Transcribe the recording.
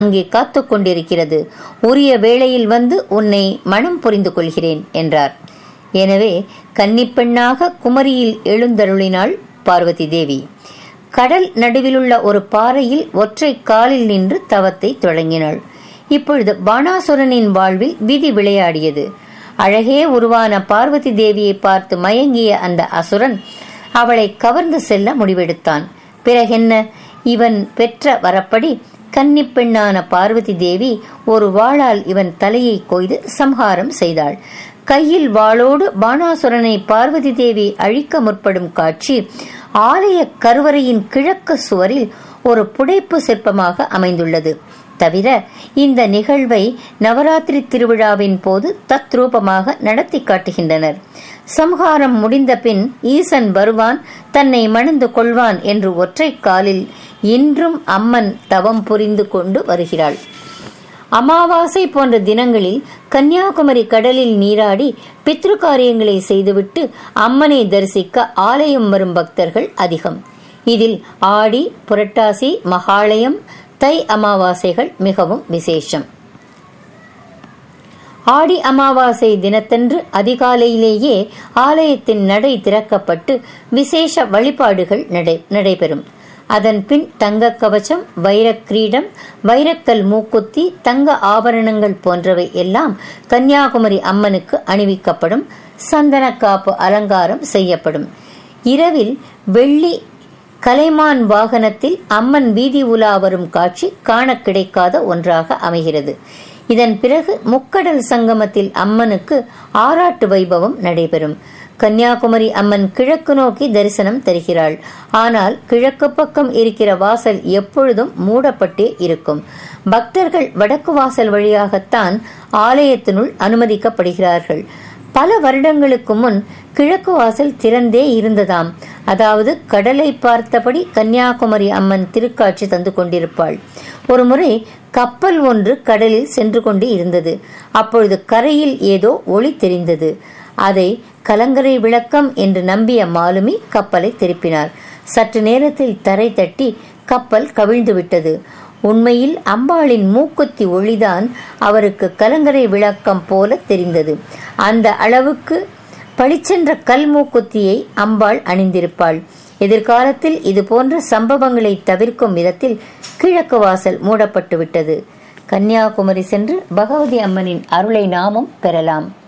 அங்கே காத்துக் கொண்டிருக்கிறது உரிய வேளையில் வந்து உன்னை மனம் புரிந்து கொள்கிறேன் என்றார் எனவே கன்னிப்பெண்ணாக குமரியில் எழுந்தருளினாள் பார்வதி தேவி கடல் நடுவிலுள்ள ஒரு பாறையில் ஒற்றை காலில் நின்று தவத்தை தொடங்கினாள் இப்பொழுது பாணாசுரனின் வாழ்வில் விதி விளையாடியது அழகே உருவான பார்வதி தேவியை பார்த்து மயங்கிய அந்த அசுரன் அவளை கவர்ந்து செல்ல முடிவெடுத்தான் பிறகென்ன இவன் பெற்ற வரப்படி கன்னிப்பெண்ணான பார்வதி தேவி ஒரு வாளால் இவன் தலையை கொய்து சம்ஹாரம் செய்தாள் கையில் வாளோடு பாணாசுரனை பார்வதி தேவி அழிக்க முற்படும் காட்சி ஆலய கருவறையின் கிழக்கு சுவரில் ஒரு புடைப்பு சிற்பமாக அமைந்துள்ளது தவிர இந்த நிகழ்வை நவராத்திரி திருவிழாவின் போது தத்ரூபமாக நடத்தி காட்டுகின்றனர் சம்ஹாரம் முடிந்த பின் ஈசன் வருவான் தன்னை மணந்து கொள்வான் என்று ஒற்றை காலில் இன்றும் அம்மன் தவம் புரிந்து கொண்டு வருகிறாள் அமாவாசை போன்ற தினங்களில் கன்னியாகுமரி கடலில் நீராடி பித்ரு காரியங்களை செய்துவிட்டு அம்மனை தரிசிக்க ஆலயம் வரும் பக்தர்கள் அதிகம் இதில் ஆடி புரட்டாசி மகாலயம் தை அமாவாசைகள் மிகவும் விசேஷம் ஆடி அமாவாசை தினத்தன்று அதிகாலையிலேயே ஆலயத்தின் நடை திறக்கப்பட்டு விசேஷ வழிபாடுகள் நடைபெறும் அதன் பின் தங்க கவச்சம் வைரக் கிரீடம் வைரக்கல் மூக்குத்தி தங்க ஆபரணங்கள் போன்றவை எல்லாம் கன்னியாகுமரி அம்மனுக்கு அணிவிக்கப்படும் சந்தன காப்பு அலங்காரம் செய்யப்படும் இரவில் வெள்ளி கலைமான் வாகனத்தில் அம்மன் வீதி உலா வரும் காட்சி காண கிடைக்காத ஒன்றாக அமைகிறது இதன் பிறகு முக்கடல் சங்கமத்தில் அம்மனுக்கு ஆராட்டு வைபவம் நடைபெறும் கன்னியாகுமரி அம்மன் கிழக்கு நோக்கி தரிசனம் தருகிறாள் ஆனால் கிழக்கு பக்கம் இருக்கிற வாசல் எப்பொழுதும் மூடப்பட்டே இருக்கும் பக்தர்கள் வடக்கு வாசல் வழியாகத்தான் ஆலயத்தினுள் அனுமதிக்கப்படுகிறார்கள் பல வருடங்களுக்கு முன் கிழக்கு வாசல் திறந்தே இருந்ததாம் அதாவது கடலை பார்த்தபடி கன்னியாகுமரி அம்மன் திருக்காட்சி தந்து கொண்டிருப்பாள் ஒரு முறை கப்பல் ஒன்று கடலில் சென்று கொண்டு இருந்தது அப்பொழுது கரையில் ஏதோ ஒளி தெரிந்தது அதை கலங்கரை விளக்கம் என்று நம்பிய மாலுமி கப்பலை திருப்பினார் சற்று நேரத்தில் தரை தட்டி கப்பல் கவிழ்ந்து விட்டது உண்மையில் அம்பாளின் மூக்குத்தி ஒளிதான் அவருக்கு கலங்கரை விளக்கம் போல தெரிந்தது அந்த அளவுக்கு பளிச்சென்ற கல் மூக்குத்தியை அம்பாள் அணிந்திருப்பாள் எதிர்காலத்தில் இது போன்ற சம்பவங்களை தவிர்க்கும் விதத்தில் கிழக்கு வாசல் மூடப்பட்டு விட்டது கன்னியாகுமரி சென்று பகவதி அம்மனின் அருளை நாமும் பெறலாம்